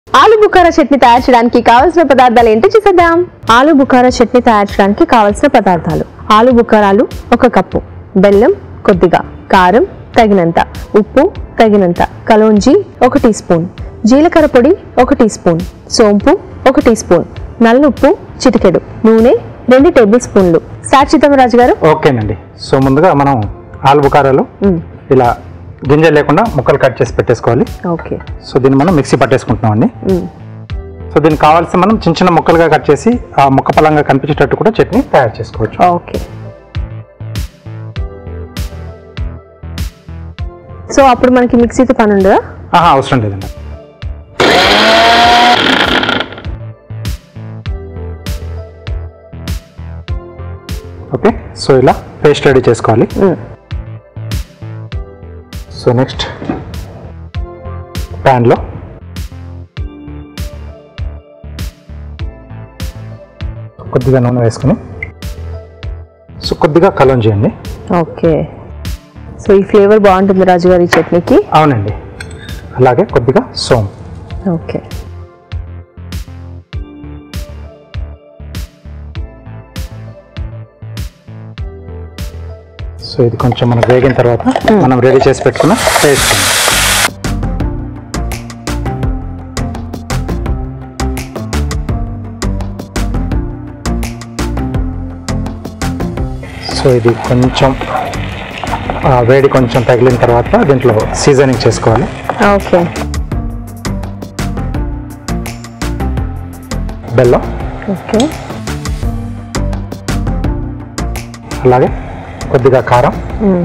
ఆలు బుఖారా చట్నీ తయారు చేయడానికి కావాల్సిన పదార్థాలు ఏంటో చూసేద్దాం ఆలు బుఖారా చట్నీ తయారు చేయడానికి కావాల్సిన పదార్థాలు ఆలు బుఖారాలు ఒక కప్పు బెల్లం కొద్దిగా కారం తగినంత ఉప్పు తగినంత కలోంజి ఒక టీ స్పూన్ జీలకర్ర పొడి ఒక టీ స్పూన్ సోంపు ఒక టీ స్పూన్ నల్లుప్పు చిటికెడు నూనె రెండు టేబుల్ స్పూన్లు సాచితమరాజు గారు ఓకేనండి సో ముందుగా మనం ఆలు బుకారాలు మ్, ఇలా గింజలు లేకుండా ముక్కలు కట్ చేసి పెట్టేసుకోవాలి ఓకే సో దీన్ని మనం మిక్సీ పట్టేసుకుంటున్నామండి మ్, సో దీనికి కావాల్సిన మనం చిన్న చిన్న ముక్కలుగా కట్ చేసి ఆ ముక్క పలంగా కనిపించేటట్టు కూడా చట్నీ తయారు చేసుకోవచ్చు ఓకే సో అప్పుడు మనకి మిక్సీతో పని ఉండదా ఆహా అవసరం లేదండి ఓకే సో ఇలా పేస్ట్ రెడీ చేసుకోవాలి మ్, సో నెక్స్ట్ ప్యాన్లో కొద్దిగా నూనె వేసుకుని సో కొద్దిగా కలం చేయండి ఓకే సో ఈ ఫ్లేవర్ బాగుంటుంది రాజు గారి ఈ చట్నీకి అవునండి అలాగే కొద్దిగా సోమ్ ఓకే సో ఇది కొంచెం మనకు వేగిన తర్వాత మనం రెడీ చేసి పెట్టుకున్న పేస్ట్ సో ఇది కొంచెం ఆ, వేడి కొంచెం తగిలిన తర్వాత దీంట్లో సీజనింగ్ చేసుకోవాలి ఓకే బెల్లం ఓకే అలాగే కొద్దిగా కారం మ్,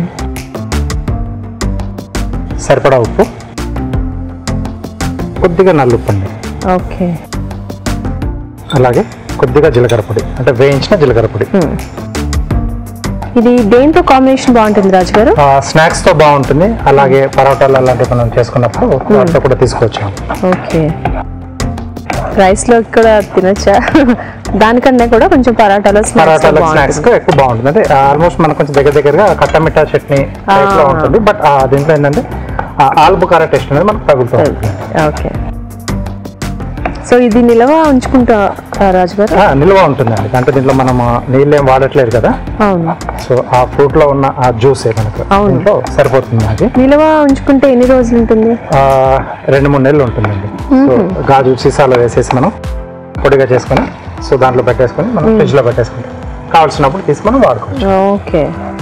సరిపడా ఉప్పు కొద్దిగా నల్లుప్పు అండి ఓకే అలాగే కొద్దిగా జీలకర్ర పొడి అంటే వేయించిన జీలకర్ర పొడి మ్. ఇది దేంతో కాంబినేషన్ బాగుంటుంది రాజు గారు ఆ, స్నాక్స్ తో బాగుంటుంది అలాగే పరోటాలు అలాంటివి మనం చేసుకున్నప్పుడు వాటితో కూడా తీసుకోవచ్చు ఓకే రైస్లో కూడా తినొచ్చా దానికన్నా కూడా కొంచెం పరాటాలో పరోటాలు స్నాక్స్ స్నాక్స్ కు ఎక్కువ బాగుంటుంది అంటే ఆల్మోస్ట్ మనకు కొంచెం దగ్గర దగ్గరగా కట్టమిట్టా చట్నీ టైప్ లో ఆ. ఉంటుంది బట్ ఆ, దీంట్లో ఏంటంటే ఆ ఆలు బుకారా టేస్ట్ అనేది మనకు తగులుతూ ఉంటుంది ఓకే సో ఇది నిలవ ఉంచుకుంటా రాజు గారు ఆ, నిల్వ ఉంటుందండి అంటే దీంట్లో మనం నీళ్ళు ఏం వాడట్లేదు కదా అవును సో ఆ ఫ్రూట్ లో ఉన్న ఆ జ్యూసే మనకు అవును. దీంట్లో సరిపోతుంది అది నిలవ ఉంచుకుంటే ఎన్ని రోజులు ఉంటుంది ఆ, రెండు మూడు నెలలు ఉంటుందండి సో గాజు సీసాలో వేసేసి మనం పొడిగా చేసుకొని సో దాంట్లో పెట్టేసుకొని మనం ఫ్రిడ్జ్ లో పెట్టేసుకుంటాం కావాల్సినప్పుడు తీసి మనం వాడుకోవచ్చు ఓకే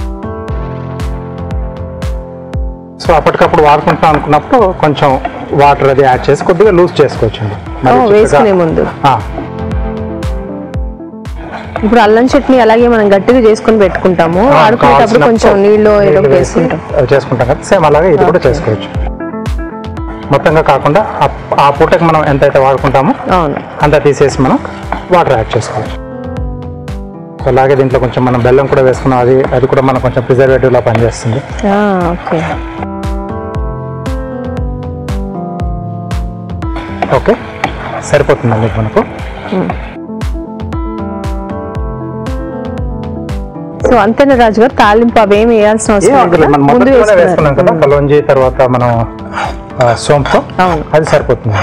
సో అప్పటికప్పుడు వాడుకుంటాం అనుకున్నప్పుడు కొంచెం వాటర్ అది యాడ్ చేసి కొద్దిగా లూజ్ చేసుకోవచ్చు అండి ఓ, వేసుకునే ముందు ఇప్పుడు అల్లం చట్నీ అలాగే మనం గట్టిగా చేసుకొని పెట్టుకుంటాము ఆడుకునేటప్పుడు కొంచెం నీళ్ళు ఏదో ఒకటి వేసుకుంటాం చేసుకుంటాం కదా సేమ్ అలాగే ఇది కూడా చేసుకోవచ్చు మొత్తంగా కాకుండా ఆ- ఆ పూటకి మనం ఎంతైతే వాడుకుంటామో అవును అంతా తీసేసి మనం వాటర్ యాడ్ చేసుకోవచ్చు సో అలాగే దీంట్లో కొంచెం మనం బెల్లం కూడా వేసుకున్నాం అది అది కూడా మనం కొంచెం ప్రిజర్వేటివ్ లా పనిచేస్తుంది ఆ, ఓకే ఓకే సరిపోతుందండి మనకు సో అంతేనా రాజు గారు తాలింపు అవేం వేయాల్సిన ఏం అవసరం అక్కర్లేదు. లేదు మనం ముందు మొదట్లోనే వేసుకున్నాం కదా వేసుకున్నారు కలోంజీ తర్వాత మనం ఆ, సోంపు అవును అది సరిపోతుంది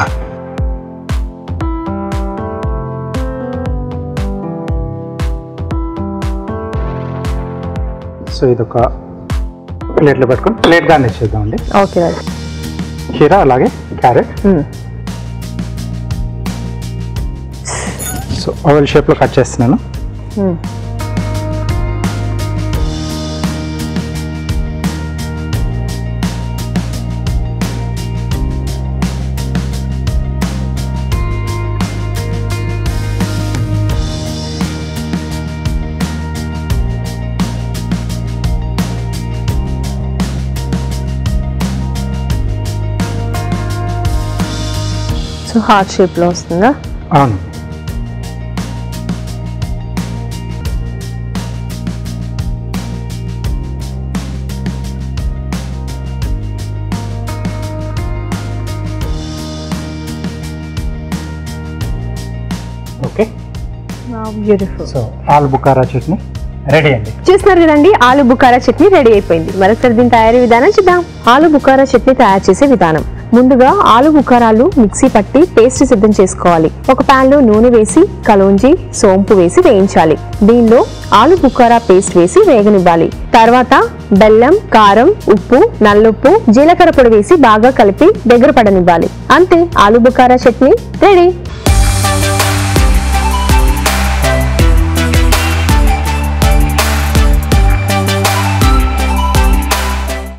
సో ఇది ఒక ప్లేట్లో పెట్టుకొని ప్లేట్ గార్నిష్ చేద్దామండి ఓకే రాజు కీరా అలాగే క్యారెట్ మ్మ్. సో ఓవెల్ షేప్లో కట్ చేస్తున్నాను మ్మ్. సో హార్ట్ షేప్లో వస్తుందా అవును ఓకే బ్యూటిఫుల్ సో ఆలు బుకారా చట్నీ రెడీ అండి చూస్తున్నారు కదండి ఆలు బుకారా చట్నీ రెడీ అయిపోయింది మరొకసారి దీని తయారీ విధానం చూద్దాం ఆలు బుకారా చట్నీ తయారు చేసే విధానం ముందుగా ఆలు బుకారాలు మిక్సీ పట్టి పేస్ట్ సిద్ధం చేసుకోవాలి ఒక పాన్ లో నూనె వేసి కలోంజి సోంపు వేసి వేయించాలి దీనిలో ఆలు బుకారా పేస్ట్ వేసి వేగనివ్వాలి తర్వాత బెల్లం కారం ఉప్పు నల్లుప్పు జీలకర్ర పొడి వేసి బాగా కలిపి దగ్గర పడనివ్వాలి అంతే ఆలు బుకారా చట్నీ రెడీ